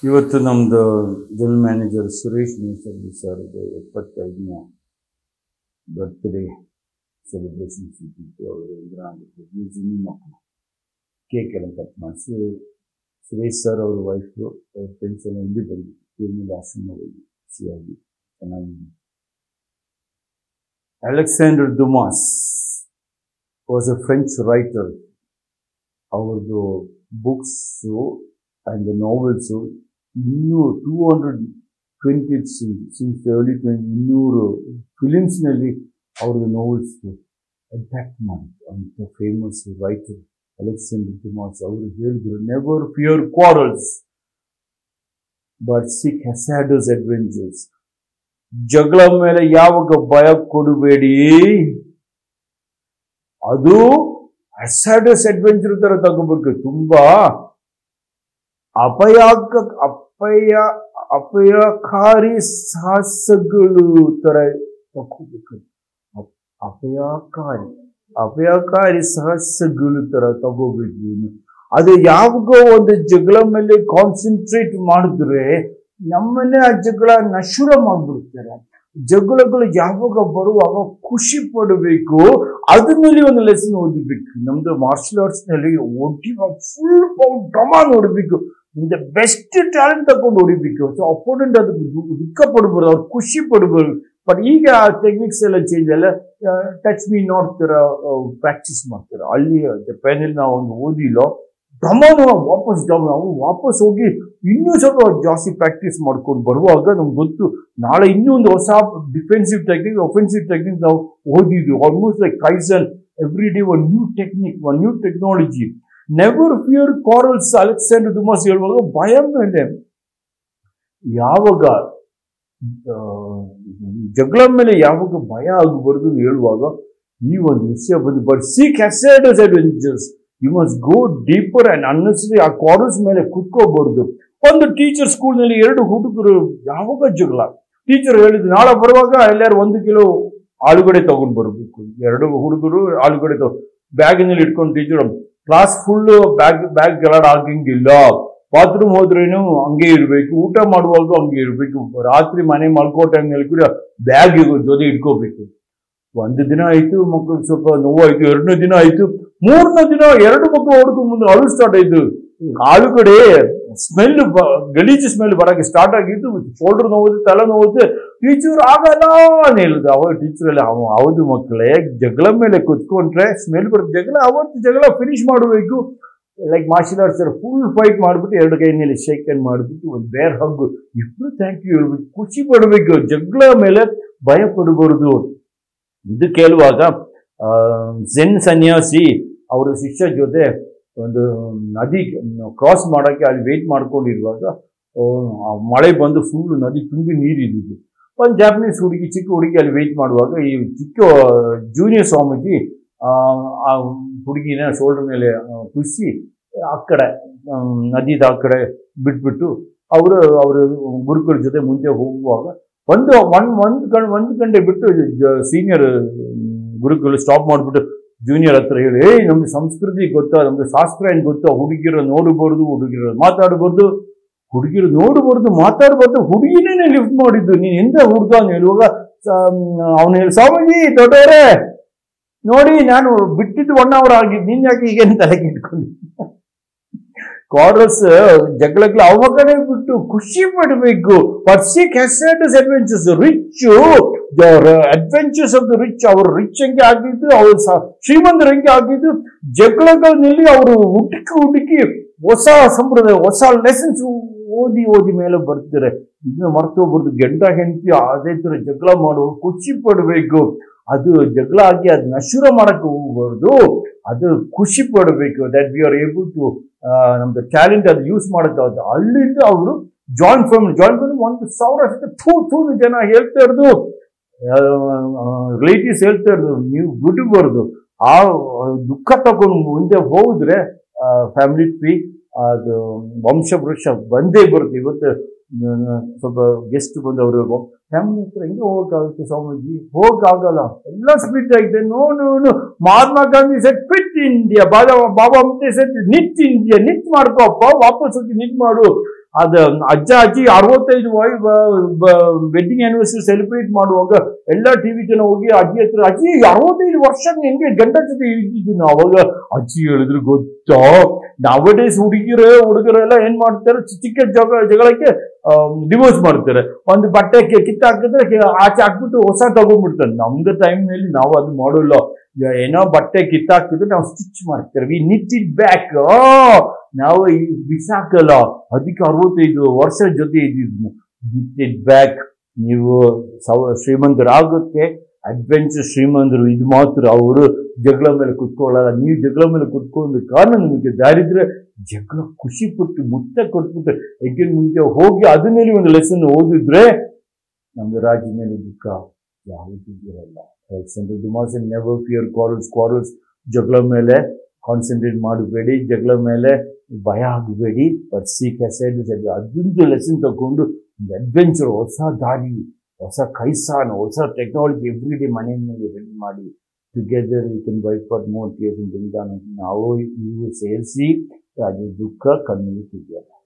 ಇವತ್ತು ನಮ್ಮದು general manager Suresh Nesargi ಸರ್ದು ಎಪ್ಪತ್ತೈದನೇ ಬರ್ತ್ಡೇ ಸೆಲೆಬ್ರೇಷನ್ಸ್ ಇದ್ದಿತ್ತು ಅವರು ಇದರ ಮ್ಯೂಸಿಯಂ ಮಕ್ಕಳು ಕೇಕ್ ಎಲ್ಲ ಕಟ್ ಮಾಡಿಸಿ ಸುರೇಶ್ ಸರ್ ಅವ್ರ ವೈಫು ಅವ್ರ ಫ್ರೆಂಡ್ಸ್ ಎಲ್ಲ ಇಲ್ಲಿ ಬಂದು ತಿರುಮಲ ಆಶ್ರಮ ಹೋಗಿ ಖುಷಿಯಾಗಿ ಚೆನ್ನಾಗಿ Alexander Dumas was a French writer ಅವ್ರದ್ದು ಬುಕ್ಸು ಆ್ಯಂಡ್ ನಾವೆಲ್ಸು ಇನ್ನೂ two hundred twenty since early twenty ಇನ್ನೂರು ಫಿಲಿಮ್ಸ್ನಲ್ಲಿ ಅವ್ರದ್ದು ನೋವೆಲ್ಸ್ ಅಟ್ಯಾಕ್ಟ್ ಮಾಡಿತ್ತು ಅಂತ ಫೇಮಸ್ ರೈಟರ್ ಅಲೆಕ್ಸಾಂಡರ್ ದುಮಾಸ್ ಅವರು ಹೇಳಿದ್ರು never fear quarrels but seek hazardous adventures ಜಗಳ ಮೇಲೆ ಯಾವಾಗ ಭಯ ಕೊಡಬೇಡಿ ಅದು ಹೆಸಾಡಸ್ ಅಡ್ವೆಂಚರ್ ತರ ತಗೋಬೇಕು ತುಂಬಾ ಅಪಾಯಕ ಅಪಾಯ ಅಪಾಯಕಾರಿ ಸಾಹಸಗಳು ತರ ತಗೋಬೇಕು ಅಪ್- ಅಪಾಯಕಾರಿ ಅಪಾಯಕಾರಿ ಸಾಹಸಗಳು ತರ ತಗೋಬೇಕು ಅದು ಯಾವಾಗ ಒಂದು ಜಗಳ ಮೇಲೆ ಕಾನ್ಸಂಟ್ರೇಟ್ ಮಾಡಿದ್ರೆ ನಮ್ಮನ್ನೇ ಆ ಜಗಳ ನಶುರ ಮಾಡ್ಬಿಡ್ತಾರೆ ಜಗಳಗಳು ಯಾವಾಗ ಬರುವಾಗ ಖುಷಿ ಪಡಬೇಕು ಅದ್ರ ಮೇಲೆ ಒಂದು ಲೆಸನ್ ಓದಬೇಕು ನಮ್ದು ಮಾರ್ಷಲ್ ಆರ್ಟ್ಸ್ ನಲ್ಲಿ ಒಟ್ಟಿಗೆ ಫುಲ್ ಡ್ರಮಾ ನೋಡಬೇಕು ಇಂದ ಬೆಸ್ಟ್ ಟ್ಯಾಲೆಂಟ್ ತಗೊಂಡು ಹೊಡಿಬೇಕು ಸೊ ಅಪೋನೆಂಟ್ ಅದಕ್ಕೆ ದು- ದುಃಖ ಪಡ್ಬಾರ್ದು ಅವ್ರು ಖುಷಿ ಪಡ್ಬಾರ್ದು ಬಟ್ ಈಗ ಟೆಕ್ನಿಕ್ಸ್ ಎಲ್ಲ ಚೇಂಜ್ ಎಲ್ಲ ಟಚ್ ಮೀ ನಾಟ್ ತರ ಪ್ರಾಕ್ಟೀಸ್ ಮಾಡ್ತಾರೆ ಅಲ್ಲಿ ಜಪಾನಲ್ಲಿ ನಾವು ಒಂದು ಓದಿಲ್ಲ ಡ್ರಮಾನ ವಾಪಸ್ ಡಮ್ ನಾವು ವಾಪಸ್ ಹೋಗಿ ಇನ್ನೂ ಸ್ವಲ್ಪ ಜಾಸ್ತಿ ಪ್ರಾಕ್ಟೀಸ್ ಮಾಡ್ಕೊಂಡು ಬರುವಾಗ ನಮ್ಗೆ ಗೊತ್ತು ನಾಳೆ ಇನ್ನೂ ಒಂದು ಹೊಸ ಡಿಫೆನ್ಸಿವ್ ಟೆಕ್ನಿಕ್ ಒಫೆನ್ಸಿವ್ ಟೆಕ್ನಿಕ್ ನಾವು ಓದಿದ್ವಿ almost like kaizen every day one new technique one new technology never fear quarrels Alexander Dumas ಹೇಳುವಾಗ ಭಯ ಮೇಲೆ ಯಾವಾಗ ಆ, ಜಗಳ ಮೇಲೆ ಯಾವಾಗ ಭಯ ಆಗಬಾರ್ದು ಅಂತ ಹೇಳುವಾಗ ಈ ಒಂದು ವಿಷಯ ಬಂದು but seek hazardous adventures you must go deeper and unnecessary ಆ ಕಾರಲ್ಸ್ ಮೇಲೆ ಕುತ್ಕೋಬಾರ್ದು ಒಂದು ಟೀಚರ್ ಸ್ಕೂಲ್ನಲ್ಲಿ ಎರಡು ಹುಡುಗರು ಯಾವಾಗ ಜಗಳ ಟೀಚರ್ ಹೇಳಿದ್ರು ನಾಳೆ ಬರುವಾಗ ಎಲ್ಲಾರು ಒಂದು ಕಿಲೋ ಆಲೂಗಡ್ಡೆ ತಗೊಂಡ್ ಬರಬೇಕು ಎರಡು ಹುಡುಗರು ಆಲೂಗಡ್ಡೆ ತಗೊ ಬ್ಯಾಗಿನಲ್ಲಿ ಇಟ್ಕೊಂಡು teacher class full bag bag ಗಲಾಡ್ ಆಗಂಗಿಲ್ಲ ಬಾತ್ರೂಮ್ ಹೋದ್ರೇನು ಹಂಗೆ ಇರಬೇಕು ಊಟ ಮಾಡುವಾಗ ಹಂಗೆ ಇರಬೇಕು ರಾತ್ರಿ ಮನೆ ಮಲ್ಕೋ ಟೈಮ್ನಲ್ಲಿ ಕೂಡ ಬ್ಯಾಗ್ ಜೊತೆ ಇಟ್ಕೋಬೇಕು ಒಂದು ದಿನ ಆಯ್ತು ಮಕ್ಕಳು ಸ್ವಲ್ಪ ನೋವಾಯ್ತು ಎರಡನೇ ದಿನ ಆಯ್ತು ಮೂರನೇ ದಿನ ಎರಡು ಮಕ್ಕಳು ಹೊಡ್ಕೊಂಡು ಮುಂದೆ ಅಳು ಸ್ಟಾರ್ಟ್ ಆಯ್ತು ಆಲೂಗಡೆ ಸ್ಮೆಲ್ ಗಲೀಜು ಸ್ಮೆಲ್ ಬರಕ್ಕೆ ಸ್ಟಾರ್ಟ್ ಆಗಿತ್ತು ಶೋಲ್ಡರ್ ನೋವುತ್ತೆ ತಲೆ ನೋವುತ್ತೆ ಟೀಚರ್ ಆಗಲ್ಲ ಅಂತ ಹೇಳಿದ್ರು ಅವಾಗ ಟೀಚರ್ ಎಲ್ಲ ಅವ ಹೌದು ಮಕ್ಕಳೇ ಜಗಳ ಮೇಲೆ ಕುತ್ಕೊಂಡ್ರೆ ಸ್ಮೆಲ್ ಬರುತ್ತೆ ಜಗಳ ಅವತ್ತು ಜಗಳ ಫಿನಿಶ್ ಮಾಡಬೇಕು like martial arts full fight ಮಾಡ್ಬಿಟ್ಟು ಎರಡು ಕೈನಲ್ಲಿ ಶೇಕ್ ಹ್ಯಾಂಡ್ ಮಾಡ್ಬಿಟ್ಟು ಒಂದು ಬೇರ್ ಹಗ್ಗು ಇಬ್ರು ಥ್ಯಾಂಕ್ ಯು ಹೇಳ್ಬೇಕು ಖುಷಿ ಪಡಬೇಕು ಜಗಳ ಮೇಲೆ ಭಯ ಪಡಬಾರ್ದು ಇದು ಕೇಳುವಾಗ ಆ, ಝೆನ್ ಸನ್ಯಾಸಿ ಅವರ ಶಿಷ್ಯ ಜೊತೆ ಒಂದು ನದಿ ಕ್ರಾಸ್ ಮಾಡಕ್ಕೆ ಅಲ್ಲಿ ವೇಟ್ ಮಾಡ್ಕೊಂಡಿರುವಾಗ ಆ, ಆ ಮಳೆ ಬಂದು ಫುಲ್ ನದಿ ತುಂಬಿ ನೀರಿದ್ದು ಒಂದು ಜಾಪನೀಸ್ ಹುಡುಗಿ ಚಿಕ್ಕ ಹುಡುಗಿ ಅಲ್ಲಿ ವೇಟ್ ಮಾಡುವಾಗ ಈ ಚಿಕ್ಕ ಜೂನಿಯರ್ ಸ್ವಾಮೀಜಿ ಆ ಆ ಹುಡುಗಿನ ಶೋಲ್ಡರ್ ಮೇಲೆ ಕುಸಿ ಆ ಕಡೆ ಆಮ್, ನದಿದ ಆ ಕಡೆ ಬಿಟ್ಬಿಟ್ಟು ಅವರು ಅವರು ಗುರುಗಳ ಜೊತೆ ಮುಂದೆ ಹೋಗುವಾಗ ಒಂದು ಒನ್ ಒಂದು ಗಂಟೆ ಒಂದು ಗಂಟೆ ಬಿಟ್ಟು ಸೀನಿಯರ್ ಗುರುಗಳು ಸ್ಟಾಪ್ ಮಾಡಿಬಿಟ್ಟು ಜೂನಿಯರ್ ಹತ್ರ ಹೇಳಿ ಏಯ್ ನಮ್ದು ಸಂಸ್ಕೃತಿ ಗೊತ್ತಾ ನಮ್ದು ಶಾಸ್ತ್ರ ಏನು ಗೊತ್ತಾ ಹುಡುಗಿರ ನೋಡಬಾರ್ದು ಹುಡುಗಿರ ಮಾತಾಡಬಾರ್ದು ಹುಡುಗಿರು ನೋಡಬಾರ್ದು ಮಾತಾಡಬಾರ್ದು ಹುಡುಗಿನೇ ಲಿಫ್ಟ್ ಮಾಡಿದ್ದು ನೀನು ಎಂತ ಹುಡುಗ ಅಂತ ಹೇಳುವಾಗ ಅವನು ಹೇಳಿ ಸ್ವಾಮೀಜಿ ದೊಡ್ಡವರೇ ನೋಡಿ ನಾನು ಬಿಟ್ಟಿದ್ದು ಒನ್ ಅವರ್ ಆಗಿದ್ದು ನೀನ್ ಯಾಕೆ ಹೀಗೆ ತಲೆಗೆ ಇಟ್ಕೊಂಡು ಕಾರಸ್ ಜಗಳಗಳು ಅವಕಡೆ ಬಿಟ್ಟು ಖುಷಿ ಪಡಬೇಕು ಪರ್ಸಿಕ್ hazardous adventures rich adventures of the rich ಅವರು ರಿಚ್ ಹಂಗೆ ಆಗಿದ್ದು ಅವರು ಶ್ರೀಮಂತರು ಹಂಗೆ ಆಗಿದ್ದು ಜಗಳಗಳಲ್ಲಿ ಅವರು ಹುಡುಕಿ ಹುಡುಕಿ ಹೊಸ ಸಂಪ್ರದಾಯ ಹೊಸ ಲೆಸನ್ಸ್ ಓದಿ ಓದಿ ಮೇಲೆ ಬರ್ತಾರೆ ಇದನ್ನ ಮರ್ತು ಹೋಗ್ಬಾರ್ದು ಗಂಡ ಹೆಂಡತಿ ಅದೇ ತರ ಜಗಳ ಮಾಡುವ ಖುಷಿ ಪಡಬೇಕು ಅದು ಜಗಳ ಆಗಿ ಅದು ನಶುರ ಮಾಡಕ್ಕೆ ಹೋಗ್ಬಾರ್ದು ಅದು ಖುಷಿ ಪಡಬೇಕು that we are able to ನಮ್ದು ಟ್ಯಾಲೆಂಟ್ ಅದು ಯೂಸ್ ಮಾಡುತ್ತೆ ಅದು ಅಲ್ಲಿಂದ ಅವರು ಜಾಯಿಂಟ್ ಫ್ಯಾಮಿಲಿ ಜಾಯಿಂಟ್ ಫ್ಯಾಮಿಲಿ ಒಂದು ಸಾವಿರ ಜನ ಥೂ ಥೂ ಜನ ಹೇಳ್ತಾ ಇರೋದು ರಿಲೇಟಿವ್ಸ್ ಹೇಳ್ತಾ ಇರೋದು ನೀವು ಬಿಡಬಾರ್ದು ಆ ದುಃಖ ತಗೊಂಡು ಮುಂದೆ ಹೋದ್ರೆ ಫ್ಯಾಮಿಲಿ ಟ್ರೀ ಅದು ವಂಶ ವೃಕ್ಷ ಬಂದೇ ಬರುತ್ತೆ ಇವತ್ತು ಆ, ಸ್ವಲ್ಪ ಗೆಸ್ಟ್ ಬಂದವರು ಫ್ಯಾಮಿಲಿ ಹತ್ರ ಹೆಂಗೆ ಹೋಗಕ್ಕಾಗುತ್ತೆ ಸ್ವಾಮೀಜಿ ಹೋಗಕ್ಕಾಗಲ್ಲ ಎಲ್ಲ ಸ್ಪ್ಲಿಟ್ ಆಗಿದೆ no no no Mahatma Gandhi set quit India ಬಾಬಾ ಬಾಬಾ ಮತ್ತೆ ಸೆಟ್ ನಿಟ್ ಇಂಡಿಯಾ ನಿಟ್ ಮಾಡ್ಕೋಪ್ಪ ವಾಪಸ್ ಹೋಗಿ ನಿಟ್ ಮಾಡು ಅದು ಅಜ್ಜ ಅಜ್ಜಿ ಅರವತ್ತೈದು ವೈ ವೆಡ್ಡಿಂಗ್ ಆನಿವರ್ಸರಿ ಸೆಲೆಬ್ರೇಟ್ ಮಾಡುವಾಗ ಎಲ್ಲ ಟಿವಿ ಜನ ಹೋಗಿ ಅಜ್ಜಿ ಹತ್ರ ಅಜ್ಜಿ ಅರವತ್ತೈದು ವರ್ಷ ಹೆಂಗೆ ಗಂಡ ಜೊತೆ ಇದ್ದಿದ್ದು ಅವಾಗ ಅಜ್ಜಿ ಹೇಳಿದ್ರು ಗೊತ್ತಾ ನವಡೇಸ್ ಹುಡುಗಿರ ಹುಡುಗರೆಲ್ಲ ಏನ್ ಮಾಡ್ತಾರೆ ಚಿಕ್ಕ ಚಿಕ್ಕ ಜಗ ಜಗಳಕ್ಕೆ ಡಿವೋರ್ಸ್ ಮಾಡ್ತಾರೆ ಒಂದು ಬಟ್ಟೆ ಕಿ- ಕಿತ್ತಾಕಿದ್ರೆ ಕಿ- ಆಚೆ ಹಾಕ್ಬಿಟ್ಟು ಹೊಸ ತಗೊಂಡ್ಬಿಡ್ತಾರೆ ನಮ್ದು ಟೈಮ್ನಲ್ಲಿ ನಾವು ಅದು ಮಾಡೋಲ್ಲ ಈಗ ಏನೋ ಬಟ್ಟೆ ಕಿತ್ತಾಕಿದ್ರೆ ನಾವು ಸ್ಟಿಚ್ ಮಾಡ್ತಾರೆ ವಿ ನಿಟ್ ಇಟ್ ಬ್ಯಾಕ್ ನಾವು ಈ ಬಿಸಾಕಲ್ಲ ಅದಕ್ಕೆ ಅರವತ್ತೈದು ವರ್ಷ ಜೊತೆ ಇದ್ದಿದ್ದು ನಿಟ್ ಇಟ್ ಬ್ಯಾಕ್ ನೀವು ಸೌ ಶ್ರೀಮಂತರಾಗುತ್ತೆ ಅಡ್ವೆಂಚರ್ ಶ್ರೀಮಂತರು ಇದು ಮಾತ್ರ ಅವರು ಜಗಳ ಮೇಲೆ ಕುತ್ಕೊಳ್ಳಲ್ಲ ನೀವು ಜಗಳ ಮೇಲೆ ಕುತ್ಕೊಂಡು ಕಾರಣ ನಿಮಗೆ ದಾರಿದ್ರೆ ಜಗಳ ಖುಷಿ ಪಟ್ಟು ಮುತ್ತ ಕೊಟ್ಬಿಟ್ಟು ಯಾಕೆಂದ್ರೆ ಮುಂಚೆ ಹೋಗಿ ಅದ್ರ ಮೇಲೆ ಒಂದು ಲೆಸನ್ ಓದಿದ್ರೆ ನಮ್ದು ರಾಜ್ಯದಲ್ಲಿ ದುಃಖ ಯಾವುದು ಇರಲ್ಲ ಯಾಕಂದ್ರೆ Dumas never fear quarrels quarrels ಜಗಳ ಮೇಲೆ ಕಾನ್ಸಂಟ್ರೇಟ್ ಮಾಡಬೇಡಿ ಜಗಳ ಮೇಲೆ ಭಯ ಆಗಬೇಡಿ ಬಟ್ ಸೀಕ್ ಸೈಡ್ ಅದೊಂದು ಲೆಸನ್ ತಗೊಂಡು ಒಂದು ಅಡ್ವೆಂಚರ್ ಹೊಸ ದಾರಿ ಹೊಸ ಕೈಸಾನ ಹೊಸ ಟೆಕ್ನಾಲಜಿ ಎವ್ರಿ ಡೇ ಮನೆ ಮೇಲೆ ರೆಡಿ ಮಾಡಿ together we can wait for more tears ನಾವು ಇವು ಸೇರಿಸಿ ರಾಜ್ಯ ದುಃಖ ಕಣ್ಣಿಗೆ ತೆಗೆಯಲ್ಲ